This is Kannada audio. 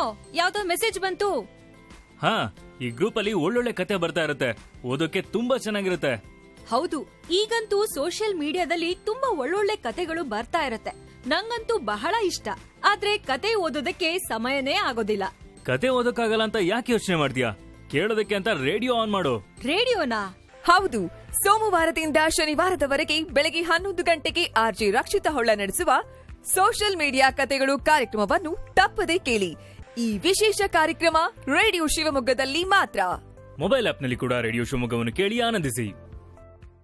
ಯಾವ್ದೋ ಮೆಸೇಜ್ ಬಂತು ಹಾ ಈ ಗ್ರೂಪ್ ಅಲ್ಲಿ ಒಳ್ಳೊಳ್ಳೆ ಕತೆ ಬರ್ತಾ ಇರುತ್ತೆ ಓದೋಕೆ ತುಂಬಾ ಚೆನ್ನಾಗಿರುತ್ತೆ ಹೌದು ಈಗಂತೂ ಸೋಷಿಯಲ್ ಮೀಡಿಯಾದಲ್ಲಿ ತುಂಬಾ ಒಳ್ಳೊಳ್ಳೆ ಕತೆಗಳು ಬರ್ತಾ ಇರತ್ತೆ ನಂಗಂತೂ ಬಹಳ ಇಷ್ಟ ಆದ್ರೆ ಕತೆ ಓದೋದಕ್ಕೆ ಸಮಯನೇ ಆಗೋದಿಲ್ಲ ಕತೆ ಓದೋಕ್ಕಾಗಲ್ಲ ಅಂತ ಯಾಕೆ ಯೋಚನೆ ಮಾಡ್ತೀಯಾ ಕೇಳೋದಕ್ಕೆ ಅಂತ ರೇಡಿಯೋ ಆನ್ ಮಾಡು ರೇಡಿಯೋನಾ ಹೌದು ಸೋಮವಾರದಿಂದ ಶನಿವಾರದವರೆಗೆ ಬೆಳಗ್ಗೆ ಹನ್ನೊಂದು ಗಂಟೆಗೆ ಆರ್ಜಿ ರಕ್ಷಿತ ಹೊಳ್ಳ ನಡೆಸುವ ಸೋಷಿಯಲ್ ಮೀಡಿಯಾ ಕತೆಗಳು ಕಾರ್ಯಕ್ರಮವನ್ನು ತಪ್ಪದೇ ಕೇಳಿ ಈ ವಿಶೇಷ ಕಾರ್ಯಕ್ರಮ ರೇಡಿಯೋ ಶಿವಮೊಗ್ಗದಲ್ಲಿ ಮಾತ್ರ ಮೊಬೈಲ್ ಆಪ್ನಲ್ಲಿ ಕೂಡ ರೇಡಿಯೋ ಶಿವಮೊಗ್ಗವನ್ನು ಕೇಳಿ ಆನಂದಿಸಿ